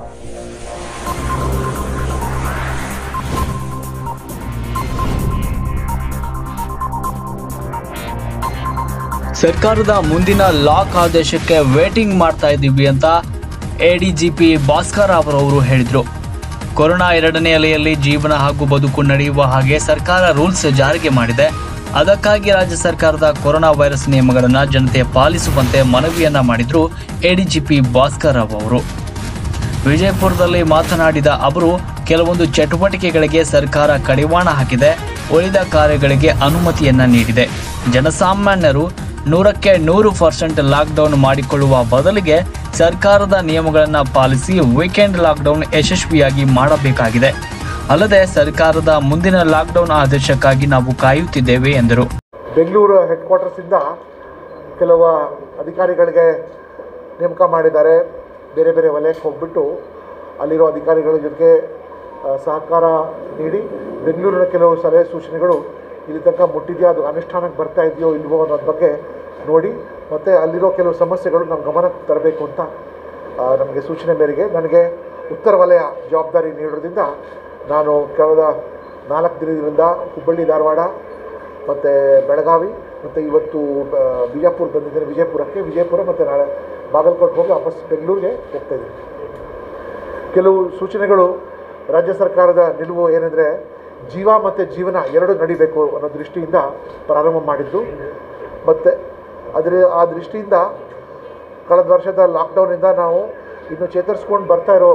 ಸರ್ಕಾರದ ಮುಂದಿನ ಲಾಕ್ ಆದೇಶಕ್ಕೆ ವೇಟಿಂಗ್ ಮಾಡ್ತಾ ಇದ್ದೀವಿ ಅಂತ ಎಡಿಜಿಪಿ ಭಾಸ್ಕರ್ ಅವರವರು ಹೇಳಿದರು ಕೊರೋನಾ ಎರಡನೇ ಅಲೆಯಲ್ಲಿ ಜೀವನ ಹಾಗೂ ಬದುಕು ನಡೆಯುವ ಹಾಗೆ ಸರ್ಕಾರ ರೂಲ್ಸ್ ಜಾರಿಗೆ ಮಾಡಿದೆ ಅದಕ್ಕಾಗಿ ರಾಜ್ಯ ಸರ್ಕಾರದ ಕೊರೋನಾ ವೈರಸ್ ನಿಯಮಗಳನ್ನು ಜನತೆ ಪಾಲಿಸುವಂತೆ ಮನವಿಯನ್ನ ಮಾಡಿದ್ರು ಎಡಿಜಿಪಿ ಭಾಸ್ಕರ್ ರಾವ್ ಅವರು ವಿಜಯಪುರದಲ್ಲಿ ಮಾತನಾಡಿದ ಅವರು ಕೆಲವೊಂದು ಚಟುವಟಿಕೆಗಳಿಗೆ ಸರ್ಕಾರ ಕಡಿವಾಣ ಹಾಕಿದೆ ಉಳಿದ ಕಾರ್ಯಗಳಿಗೆ ಅನುಮತಿಯನ್ನ ನೀಡಿದೆ ಜನಸಾಮಾನ್ಯರು ನೂರಕ್ಕೆ ನೂರು ಪರ್ಸೆಂಟ್ ಲಾಕ್ಡೌನ್ ಮಾಡಿಕೊಳ್ಳುವ ಬದಲಿಗೆ ಸರ್ಕಾರದ ನಿಯಮಗಳನ್ನು ಪಾಲಿಸಿ ವೀಕೆಂಡ್ ಲಾಕ್ಡೌನ್ ಯಶಸ್ವಿಯಾಗಿ ಮಾಡಬೇಕಾಗಿದೆ ಅಲ್ಲದೆ ಸರ್ಕಾರದ ಮುಂದಿನ ಲಾಕ್ಡೌನ್ ಆದೇಶಕ್ಕಾಗಿ ನಾವು ಕಾಯುತ್ತಿದ್ದೇವೆ ಎಂದರು ಬೆಂಗಳೂರು ಹೆಡ್ ಕ್ವಾರ್ಟರ್ಸಿಂದ ಕೆಲವು ಅಧಿಕಾರಿಗಳಿಗೆ ನೇಮಕ ಮಾಡಿದ್ದಾರೆ ಬೇರೆ ಬೇರೆ ವಲಯಕ್ಕೆ ಹೋಗ್ಬಿಟ್ಟು ಅಲ್ಲಿರೋ ಅಧಿಕಾರಿಗಳ ಜೊತೆ ಆ, ಸಹಕಾರ ನೀಡಿ ಬೆಂಗಳೂರಿನ ಕೆಲವು ಸಲಹೆ ಸೂಚನೆಗಳು ಇಲ್ಲಿ ತನಕ ಮುಟ್ಟಿದೆಯೋ ಅದು ಅನುಷ್ಠಾನಕ್ಕೆ ಬರ್ತಾ ಇದೆಯೋ ಇಲ್ವೋ ಅನ್ನೋದ್ರ ಬಗ್ಗೆ ನೋಡಿ ಮತ್ತು ಅಲ್ಲಿರೋ ಕೆಲವು ಸಮಸ್ಯೆಗಳು ನಮ್ಮ ಗಮನಕ್ಕೆ ತರಬೇಕು ಅಂತ ಆ, ನಮಗೆ ಸೂಚನೆ ಮೇರೆಗೆ ನನಗೆ ಉತ್ತರ ವಲಯ ಜವಾಬ್ದಾರಿ ನೀಡೋದ್ರಿಂದ ನಾನು ಕಳೆದ ನಾಲ್ಕು ದಿನದಿಂದ ಹುಬ್ಬಳ್ಳಿ ಧಾರವಾಡ ಮತ್ತು ಬೆಳಗಾವಿ ಮತ್ತು ಇವತ್ತು ಆ, ಬಿಜಾಪುರ ಬಂದಿದ್ದೇನೆ ವಿಜಯಪುರಕ್ಕೆ ವಿಜಯಪುರ ಮತ್ತು ನಾಳೆ ಬಾಗಲಕೋಟೆ ಹೋಗಿ ವಾಪಸ್ ಬೆಂಗಳೂರಿಗೆ ಹೋಗ್ತಾ ಇದ್ದೀನಿ ಕೆಲವು ಸೂಚನೆಗಳು ರಾಜ್ಯ ಸರ್ಕಾರದ ನಿಲುವು ಏನೆಂದರೆ ಜೀವ ಮತ್ತು ಜೀವನ ಎರಡು ನಡಿಬೇಕು ಅನ್ನೋ ದೃಷ್ಟಿಯಿಂದ ಪ್ರಾರಂಭ ಮಾಡಿದ್ದು ಮತ್ತು ಅದರ ಆ ದೃಷ್ಟಿಯಿಂದ ಕಳೆದ ವರ್ಷದ ಲಾಕ್ಡೌನಿಂದ ನಾವು ಇನ್ನು ಚೇತರಿಸ್ಕೊಂಡು ಬರ್ತಾ ಇರೋ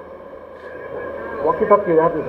ವಾಕಿ ಟಾಕಿ ಯಾರಿದೆ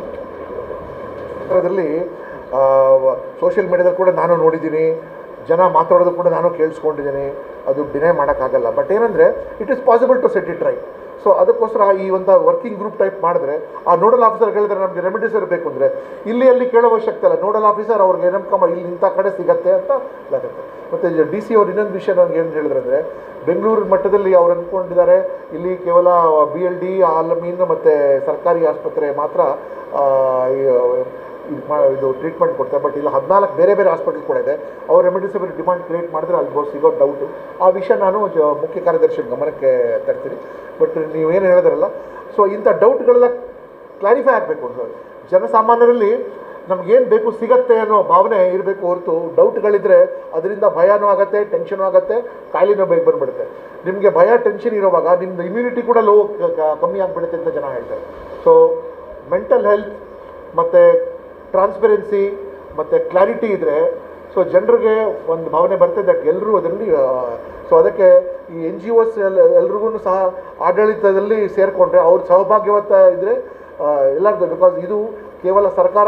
ಅದರಲ್ಲಿ ಸೋಷಿಯಲ್ ಮೀಡಿಯಾದಲ್ಲಿ ಕೂಡ ನಾನು ನೋಡಿದ್ದೀನಿ ಜನ ಮಾತಾಡೋದು ಕೂಡ ನಾನು ಕೇಳಿಸ್ಕೊಂಡಿದ್ದೀನಿ ಅದು ಡಿನೈ ಮಾಡೋಕ್ಕಾಗಲ್ಲ ಬಟ್ ಏನಂದರೆ it is possible to set it right so ಅದಕ್ಕೋಸ್ಕರ ಈ ಒಂದು ವರ್ಕಿಂಗ್ ಗ್ರೂಪ್ ಟೈಪ್ ಮಾಡಿದ್ರೆ ಆ ನೋಡಲ್ ಆಫೀಸರ್ ಹೇಳಿದ್ರೆ ನಮಗೆ ರೆಮಿಡೀಸ್ ಇರಬೇಕು ಅಂದರೆ ಇಲ್ಲಿ ಅಲ್ಲಿ ಕೇಳೋ ಅವಶ್ಯಕತೆ ಇಲ್ಲ ನೋಡಲ್ ಆಫೀಸರ್ ಅವ್ರಿಗೆ ನೇಮಕ ಮಾಡಿ ಇಲ್ಲಿ ಇಂಥ ಕಡೆ ಸಿಗತ್ತೆ ಅಂತ ಇದಾಗುತ್ತೆ ಮತ್ತು ಡಿ ಸಿ ಅವ್ರು ಇನ್ನೊಂದು ವಿಷಯ ನನಗೆ ಏನು ಹೇಳಿದ್ರೆ ಅಂದರೆ ಬೆಂಗಳೂರು ಮಟ್ಟದಲ್ಲಿ ಅವ್ರು ಅಂದ್ಕೊಂಡಿದ್ದಾರೆ ಇಲ್ಲಿ ಕೇವಲ ಬಿ ಎಲ್ ಡಿ ಆಲಮೀನ್ ಮತ್ತು ಸರ್ಕಾರಿ ಆಸ್ಪತ್ರೆ ಮಾತ್ರ ಆ, ಈ, ಇದು ಮಾ ಇದು ಟ್ರೀಟ್ಮೆಂಟ್ ಕೊಡ್ತಾರೆ ಬಟ್ ಇಲ್ಲಿ ಹದಿನಾಲ್ಕು ಬೇರೆ ಬೇರೆ ಹಾಸ್ಪಿಟಲ್ ಕೂಡ ಇದೆ ಅವ್ರು ರೆಮಿಡಿಸಿಬಲ್ ಡಿಮಾಂಡ್ ಕ್ರಿಯೇಟ್ ಮಾಡಿದ್ರೆ ಅಲ್ಲಿ ಬಹು ಸಿಗೋ ಡೌಟು ಆ ವಿಷಯ ನಾನು ಜ- ಮುಖ್ಯ ಕಾರ್ಯದರ್ಶಿ ಗಮನಕ್ಕೆ ತರ್ತೀನಿ ಬಟ್ ನೀವೇನು ಹೇಳಿದ್ರಲ್ಲ ಸೊ ಇಂಥ ಡೌಟ್ಗಳೆಲ್ಲ ಕ್ಲಾರಿಫೈ ಆಗಬೇಕು ಜನಸಾಮಾನ್ಯರಲ್ಲಿ ನಮಗೇನು ಬೇಕು ಸಿಗತ್ತೆ ಅನ್ನೋ ಭಾವನೆ ಇರಬೇಕು ಹೊರತು ಡೌಟ್ಗಳಿದ್ರೆ ಅದರಿಂದ ಭಯನೂ ಆಗುತ್ತೆ ಟೆನ್ಷನೂ ಆಗುತ್ತೆ ಕಾಯಿಲೆನೂ ಬೇಗ ಬಂದ್ಬಿಡುತ್ತೆ ನಿಮಗೆ ಭಯ ಟೆನ್ಷನ್ ಇರೋವಾಗ ನಿಮ್ಮದು ಇಮ್ಯುನಿಟಿ ಕೂಡ ಲೋ ಕಮ್ಮಿ ಆಗಿಬಿಡುತ್ತೆ ಅಂತ ಜನ ಹೇಳ್ತಾರೆ ಸೊ ಮೆಂಟಲ್ ಹೆಲ್ತ್ ಮತ್ತು ಟ್ರಾನ್ಸ್ಪರೆನ್ಸಿ ಮತ್ತು ಕ್ಲಾರಿಟಿ ಇದ್ದರೆ ಸೊ ಜನರಿಗೆ ಒಂದು ಭಾವನೆ ಬರ್ತದೆ ದಟ್ ಎಲ್ಲರೂ ಅದರಲ್ಲಿ ಸೊ ಅದಕ್ಕೆ ಈ ಎನ್ ಜಿ ಒಸ್ ಎಲ್ ಎಲ್ರಿಗೂ ಸಹ ಆಡಳಿತದಲ್ಲಿ ಸೇರಿಕೊಂಡ್ರೆ ಅವ್ರ ಸಹಭಾಗ್ಯವತ್ತ ಇದ್ದರೆ ಎಲ್ಲರದ್ದು ಬಿಕಾಸ್ ಇದು ಕೇವಲ ಸರ್ಕಾರ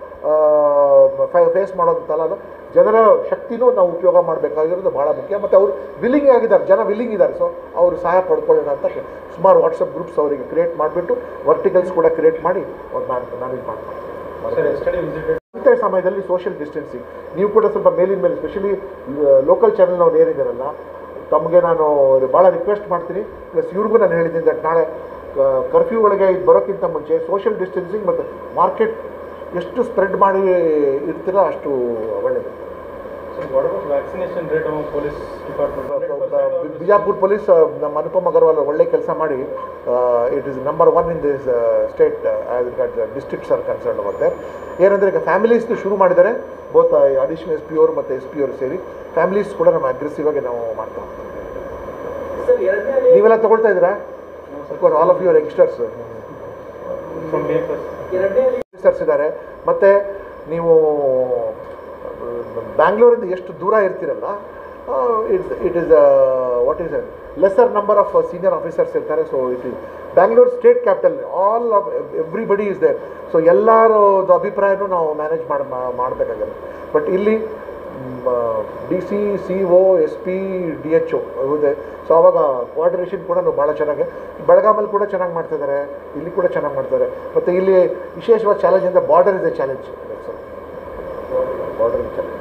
ಫೇಸ್ ಮಾಡೋದಂತಲ್ಲ ಜನರ ಶಕ್ತಿನೂ ನಾವು ಉಪಯೋಗ ಮಾಡಬೇಕಾಗಿರೋದು ಭಾಳ ಮುಖ್ಯ ಮತ್ತು ಅವರು ವಿಲ್ಲಿಂಗ್ ಆಗಿದ್ದಾರೆ ಜನ ವಿಲ್ಲಿಂಗ್ ಇದ್ದಾರೆ ಸೊ ಅವರು ಸಹಾಯ ಪಡ್ಕೊಳ್ಳೋಣ ಅಂತ ಸುಮಾರು ವಾಟ್ಸಪ್ ಗ್ರೂಪ್ಸ್ ಅವರಿಗೆ ಕ್ರಿಯೇಟ್ ಮಾಡಿಬಿಟ್ಟು ವರ್ಟಿಕಲ್ಸ್ ಕೂಡ ಕ್ರಿಯೇಟ್ ಮಾಡಿ ಅವ್ರು ನಾನು ನಾನು ಇದು ಮಾಡ್ತೀನಿ ಅಂಥ ಸಮಯದಲ್ಲಿ ಸೋಷಿಯಲ್ ಡಿಸ್ಟೆನ್ಸಿಂಗ್ ನೀವು ಕೂಡ ಸ್ವಲ್ಪ ಮೇಲಿನ ಮೇಲೆ ಸ್ಪೆಷಲಿ ಲೋಕಲ್ ಚಾನಲ್ನವ್ರು ಏನಿದ್ದಾರಲ್ಲ ತಮಗೆ ನಾನು ಭಾಳ ರಿಕ್ವೆಸ್ಟ್ ಮಾಡ್ತೀನಿ ಪ್ಲಸ್ ಇವ್ರಿಗೂ ನಾನು ಹೇಳಿದ್ದೀನಿ ದಟ್ ನಾಳೆ ಕರ್ಫ್ಯೂ ಒಳಗೆ ಇದು ಬರೋಕ್ಕಿಂತ ಮುಂಚೆ ಸೋಷಿಯಲ್ ಡಿಸ್ಟೆನ್ಸಿಂಗ್ ಮತ್ತು ಮಾರ್ಕೆಟ್ ಎಷ್ಟು ಸ್ಪ್ರೆಡ್ ಮಾಡಿ ಇರ್ತೀರೋ ಅಷ್ಟು ಒಳ್ಳೆಯದು So what about vaccination rate among police department? ಬಿ- ಬಿಜಾಪುರ್ ಪೊಲೀಸ್ ಆ, ನಮ್ಮ ಅನುಪಮ್ ಅಗರ್ವಾಲ್ ಒಳ್ಳೆ ಕೆಲಸ ಮಾಡಿ it is number one in this state as regard districts are concern ಬರುತ್ತೆ ಏನಂದರೆ ಈಗ ಫ್ಯಾಮಿಲೀಸ್ದು ಶುರು ಮಾಡಿದ್ದಾರೆ ಬೋತ್ ಅಡಿಷನಲ್ ಎಸ್ ಪಿ ಅವರು ಮತ್ತು ಎಸ್ ಪಿ ಅವರು ಸೇರಿ ಫ್ಯಾಮಿಲೀಸ್ ಕೂಡ ನಮ್ಮ ಅಗ್ರೆಸಿವ್ ಆಗಿ ನಾವು ಮಾಡ್ತಾ ಹೋಗ್ತೀವಿ ನೀವೆಲ್ಲ ತಗೊಳ್ತಾ ಇದ್ದೀರಾ because all of your youngsters From May first. Officers ಇದ್ದಾರೆ ಮತ್ತು ನೀವು ಬ್ಯಾಂಗ್ಳೂರಿಂದ ಎಷ್ಟು ದೂರ ಇರ್ತೀರಲ್ಲ it it is what is lesser number of senior officers ಇರ್ತಾರೆ so it is Bangalore state capital all of everybody is there so ಎಲ್ಲರದ್ದು ಅಭಿಪ್ರಾಯನೂ ನಾವು ಮ್ಯಾನೇಜ್ ಮಾಡಿ ಮಾಡಬೇಕಾಗುತ್ತೆ ಬಟ್ ಇಲ್ಲಿ D C C O S P D H O ಇದೆ so ಆವಾಗ coordination ಕೂಡ ಭಾಳ ಚೆನ್ನಾಗಿ ಬೆಳಗಾಮಲ್ಲಿ ಕೂಡ ಚೆನ್ನಾಗಿ ಮಾಡ್ತಿದ್ದಾರೆ ಇಲ್ಲಿ ಕೂಡ ಚೆನ್ನಾಗಿ ಮಾಡ್ತಾರೆ ಮತ್ತು ಇಲ್ಲಿ ವಿಶೇಷವಾದ ಚಾಲೆಂಜ್ ಅಂದರೆ ಬಾರ್ಡರ್ ಇದೆ ಚಾಲೆಂಜ್ ಬಾರ್ಡರ್ ಚಾಲೆಂಜ್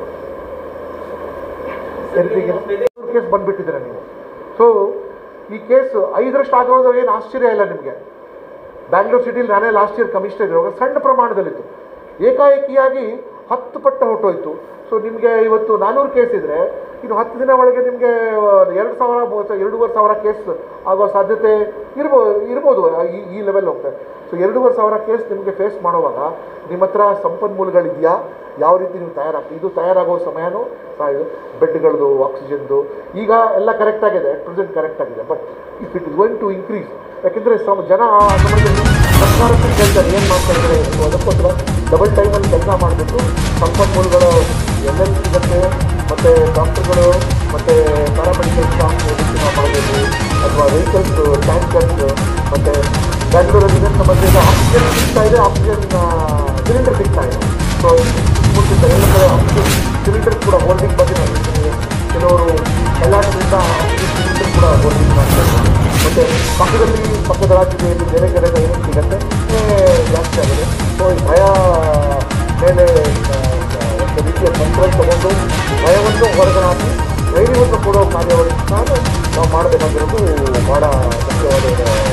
ಕೇಸ್ ಬಂದುಬಿಟ್ಟಿದ್ದೀರ ನೀವು ಸೊ ಈ ಕೇಸ್ ಐದರಷ್ಟು ಆಗೋದು ಏನು ಆಶ್ಚರ್ಯ ಇಲ್ಲ ನಿಮಗೆ ಬ್ಯಾಂಗ್ಳೂರ್ ಸಿಟಿಲಿ ನಾನೇ ಲಾಸ್ಟ್ ಇಯರ್ ಕಮಿಷನರ್ ಇರುವಾಗ ಸಣ್ಣ ಪ್ರಮಾಣದಲ್ಲಿತ್ತು ಏಕಾಏಕಿಯಾಗಿ ಹತ್ತು ಪಟ್ಟ ಹೊಟ್ಟೋಯ್ತು ಸೊ ನಿಮಗೆ ಇವತ್ತು ನಾನ್ನೂರು ಕೇಸ್ ಇದ್ದರೆ ಇನ್ನು ಹತ್ತು ದಿನ ಒಳಗೆ ನಿಮಗೆ ಎರಡು ಸಾವಿರ ಮೂವತ್ತು ಎರಡೂವರೆ ಸಾವಿರ ಕೇಸ್ ಆಗೋ ಸಾಧ್ಯತೆ ಇರ್ಬೋದು ಇರ್ಬೋದು ಈ ಈ ಲೆವೆಲ್ ಹೋಗ್ತದೆ ಸೊ ಎರಡೂವರೆ ಸಾವಿರ ಕೇಸ್ ನಿಮಗೆ ಫೇಸ್ ಮಾಡುವಾಗ ನಿಮ್ಮ ಹತ್ರ ಸಂಪನ್ಮೂಲಗಳಿದೆಯಾ ಯಾವ ರೀತಿ ನೀವು ತಯಾರಾಗ್ತೀವಿ ಇದು ತಯಾರಾಗೋ ಸಮಯನೂ ಸಹ ಇದು ಬೆಡ್ಗಳದು ಆಕ್ಸಿಜನ್ದು ಈಗ ಎಲ್ಲ ಕರೆಕ್ಟ್ ಆಗಿದೆ ಅಟ್ ಪ್ರೆಸೆಂಟ್ ಕರೆಕ್ಟ್ ಆಗಿದೆ but if it is going to increase ಯಾಕೆಂದರೆ ಸಮ ಜನ ಆ ಸಮಯದಲ್ಲಿ ಸರ್ಕಾರಕ್ಕೆ ಕೇಳ್ತಾರೆ ಏನು ಮಾಡ್ತಾ ಇದ್ದಾರೆ ಸೊ ಅದಕ್ಕೋಸ್ಕರ ಡಬಲ್ ಟೈಮಲ್ಲಿ ಕೆಲಸ ಮಾಡಿಬಿಟ್ಟು ಸಂಪನ್ಮೂಲಗಳು ಎಲ್ಲೆಲ್ಲಿ ಸಿಗುತ್ತೆ ಮತ್ತು ಡಾಕ್ಟರ್ಗಳು ಮತ್ತು ಪ್ಯಾರಾಮೆಡಿಕಲ್ ಸ್ಟಾಫ್ ನಾವು ಮಾಡಬೇಕು ಅಥವಾ ವೆಹಿಕಲ್ಸ್ ಟ್ಯಾಂಕರ್ಸ್ ಮತ್ತು ಬ್ಯಾಂಗ್ಳೂರಲ್ಲಿ ಇದನ್ನು ಬಂದಿದೆ ಆಕ್ಸಿಜನ್ ಸಿಗ್ತಾ ಇದೆ ಆಕ್ಸಿಜನ್ ಸಿಲಿಂಡರ್ ಸಿಗ್ತಾ ಇದೆ ಸೊ ಮುಟ್ಟಿದ್ದಾರೆ ಎಲ್ಲ ಕಡೆ ಆಕ್ಸಿಜನ್ ಸಿಲಿಂಡರ್ ಕೂಡ ಹೋಲ್ಡಿಂಗ್ ಬಗ್ಗೆ ನಾನು ಹೇಳ್ತೀನಿ. ಕೆಲವರು ಕಲ್ಯಾಣದಿಂದ ಆಕ್ಸಿಜನ್ ಸಿಲಿಂಡರ್ ಕೂಡ ಹೋಲ್ಡಿಂಗ್ ಮಾಡ್ತಾರೆ ಮತ್ತು ಪಕ್ಕದಲ್ಲಿ ಪಕ್ಕದ ರಾಜ್ಯದಲ್ಲಿ ಬೇರೆ ಬೇರೆ ಏನೇನು ಸಿಗುತ್ತೆ ಏ, ಜಾಸ್ತಿ ಆಗಿದೆ ಸೊ ಈ ಭಯ ಮೇಲೆ ಆ, ಒಂದು ರೀತಿಯ ಕಂಟ್ರೋಲ್ ತಗೊಂಡು ಭಯವನ್ನು ಹೊರಗಡೆ ಹಾಕಿ ಧೈರ್ಯವನ್ನು ಕೊಡೋ ಕಾರ್ಯವನ್ನು ನಾನು ನಾವು ಮಾಡಬೇಕಾಗಿರೋದು ಭಾಳ ಮುಖ್ಯವಾದ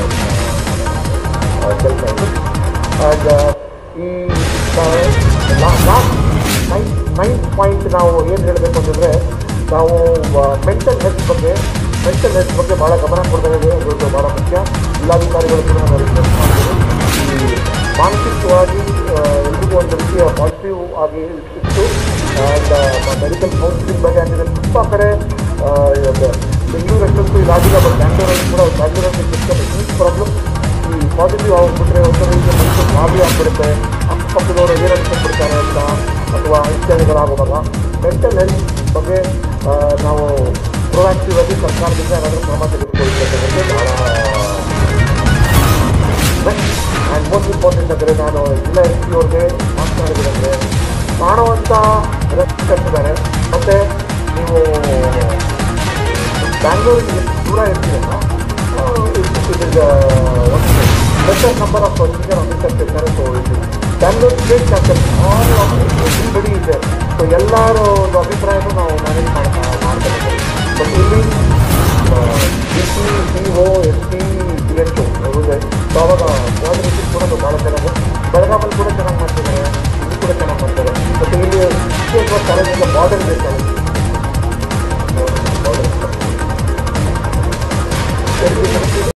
ಕೆಲಸ ಇದು ಆ್ಯಂಡ್ ಈ ಲಾಸ್ಟ್ ನೈನ್ ನೈನ್ ಪಾಯಿಂಟ್ ನಾವು ಏನು ಹೇಳಬೇಕು ಅಂತಂದರೆ ನಾವು ಮೆಂಟಲ್ ಹೆಲ್ತ್ ಬಗ್ಗೆ ಮೆಂಟಲ್ ಹೆಲ್ತ್ ಬಗ್ಗೆ ಭಾಳ ಗಮನ ಕೊಡಬೇಕಾಗಿದೆ ಅದು ಭಾಳ ಮುಖ್ಯ ಜಿಲ್ಲಾಧಿಕಾರಿಗಳು ಕೂಡ ನಾವು ರಿಕ್ವೆಸ್ಟ್ ಮಾಡ್ತೀವಿ ಈ ಮಾನಸಿಕವಾಗಿ ಆ, ಎಲ್ರಿಗೂ ಒಂದು ರೀತಿಯ ಪಾಸಿಟಿವ್ ಆಗಿ ಇತ್ತು ಆ್ಯಂಡ್ ಮೆಡಿಕಲ್ ಕೌನ್ಸಿಲಿಂಗ್ ಬಗ್ಗೆ ಆಗಿದೆ ತುಂಬ ಕಡೆ ಆ, ಇವಾಗ ಬೆಂಗಳೂರು ಅಷ್ಟೊಂದು ಇದಾಗಿಲ್ಲ ಬಟ್ ಬ್ಯಾಂಗ್ಳೂರಲ್ಲಿ ಕೂಡ ಬ್ಯಾಂಗ್ಳೂರಲ್ಲಿ ಸಿಸ್ಟಮ್ ಹ್ಯೂಜ್ ಪ್ರಾಬ್ಲಮ್ ಈ ಪಾಸಿಟಿವ್ ಆಗಿಬಿಟ್ರೆ ಒಂಥರ ಈಗ ಮನುಷ್ಯ ಗಾಬರಿ ಆಗಿಬಿಡುತ್ತೆ ಅಕ್ಕಪಕ್ಕದವರು ಏನು ಅನ್ಕೊಂಡ್ಬಿಡ್ತಾರೆ ಅಂತ ಅಥವಾ ಇತ್ಯಾದಿಗಳಾಗುವಾಗ ಮೆಂಟಲ್ ಹೆಲ್ತ್ ಬಗ್ಗೆ ಆ, ನಾವು ಪ್ರೊಆಕ್ಟಿವ್ ಆಗಿ ಸರ್ಕಾರದಿಂದ ಏನಾದರೂ ಕ್ರಮ ತೆಗೆದುಕೊಳ್ಬೇಕಂದ್ರೆ ಭಾಳ ಆ್ಯಂಡ್ ಮೋಸ್ಟ್ ಇಂಪಾರ್ಟೆಂಟ್ ಅಂದರೆ ನಾನು ಜಿಲ್ಲಾ ಎಸ್ ಪಿ ಅವ್ರಿಗೆ ಮಾತನಾಡಿದ್ರೆ ಕಾಣುವಂಥ ರಸ್ತೆ ಕಟ್ಟಿದ್ದಾರೆ ಮತ್ತು ನೀವು ಬ್ಯಾಂಗ್ಳೂರಿಗೆ ಎಷ್ಟು ದೂರ ಇರ್ತೀರಲ್ಲ ಇಟ್ ಇಸ್ ಒಂದು better number of senior officers ಇರ್ತಾರೆ ಸೊ ಇದು Bangalore state captain all everybody ಇದೆ ಸೊ ಎಲ್ಲರ ಒಂದು ಅಭಿಪ್ರಾಯನೂ ನಾವು ಮ್ಯಾನೇಜ್ ಮಾಡ್ತಾ ಮಾಡ್ತಾರೆ ಬಟ್ ಇಲ್ಲಿ D C C O S P D H ಇದೆ ಸೊ ಅವಾಗ ಕೋಆರ್ಡಿನೇಷನ್ ಕೂಡ ಭಾಳ ಚೆನ್ನಾಗಿ ಬೆಳಗಾಮಲ್ಲಿ ಕೂಡ ಚೆನ್ನಾಗಿ ಮಾಡ್ತಿದ್ದಾರೆ ಇಲ್ಲಿ ಕೂಡ ಚೆನ್ನಾಗಿ ಮಾಡ್ತಾರೆ ಮತ್ತು ಇಲ್ಲಿ ವಿಶೇಷವಾಗಿ ಕಾಲೇಜಿಂದ ಬಾರ್ಡರ್ ಬೇಕಾಗುತ್ತೆ ಬಾರ್ಡರ್